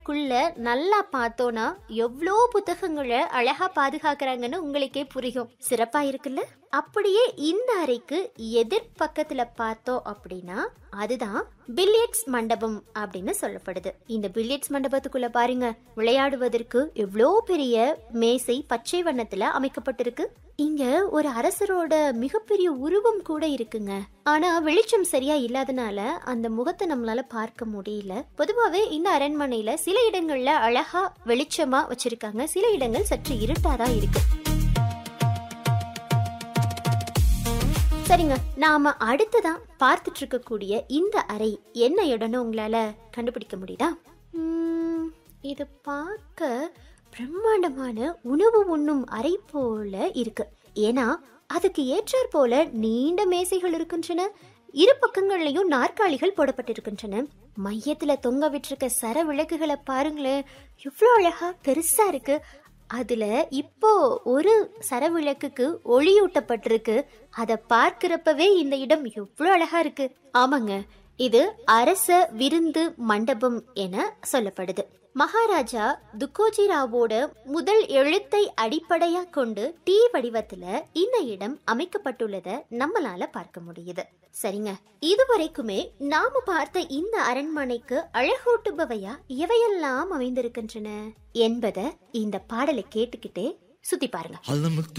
குள்ள நல்லா பார்த்தோன்னா எவ்வளோ புத்தகங்களை அழகா பாதுகாக்கறாங்கன்னு உங்களுக்கே புரியும் சிறப்பா இருக்குல்ல அப்படியே இந்த அறைக்கு எதிர் பக்கத்துல பார்த்தோம் அப்படின்னா அதுதான் பில்லியட்ஸ் மண்டபம் அப்படின்னு சொல்லப்படுது இந்த பில்லியட்ஸ் மண்டபத்துக்குள்ள பாருங்க விளையாடுவதற்கு எவ்வளோ பெரிய மேசை பச்சை வண்ணத்துல அமைக்கப்பட்டிருக்கு இங்க ஒரு அரசரோட மிகப்பெரிய உருவம் கூட இருக்குங்க ஆனா வெளிச்சம் சரியா இல்லாதனால அந்த முகத்தை நம்மளால பார்க்க முடியல பொதுவாவே இந்த அரண்மனையில சில இடங்கள்ல அழகா வெளிச்சமா வச்சிருக்காங்க சில இடங்கள் சற்று இருட்டாதான் இருக்கு சரிங்க நாம அடுத்ததான் பார்த்துட்டு இருக்கக்கூடிய இந்த அறை என்ன இடம்னு உங்களால கண்டுபிடிக்க முடியுதா உம், இது பார்க்க பிரம்மாண்டமான உணவு உண்ணும் அறை போல இருக்கு ஏன்னா அதுக்கு ஏற்றாற் போல நீண்ட மேசைகள் இருக்கின்றன இரு பக்கங்கள்லயும் நாற்காலிகள் போடப்பட்டிருக்கின்றன மையத்துல தொங்க விட்டிருக்க சர விளக்குகளை பாருங்களேன் எவ்வளோ அழகா பெருசா இருக்கு அதுல இப்போ ஒரு சரவிளக்குக்கு ஒளியூட்டப்பட்டிருக்கு அத பார்க்கிறப்பவே இந்த இடம் எவ்வளவு அழகா இருக்கு ஆமாங்க இது அரச விருந்து மண்டபம் என சொல்லப்படுது மகாராஜா துக்கோஜி ராவோட முதல் எழுத்தை அடிப்படையா கொண்டு டி வடிவத்துல இந்த இடம் அமைக்கப்பட்டுள்ளத நம்மளால பார்க்க முடியுது சரிங்க இதுவரைக்குமே நாம பார்த்த இந்த அரண்மனைக்கு அழகூட்டுபவையா எவையெல்லாம் அமைந்திருக்கின்றன என்பத இந்த பாடலை கேட்டுக்கிட்டே சுத்தி பாருங்க علمك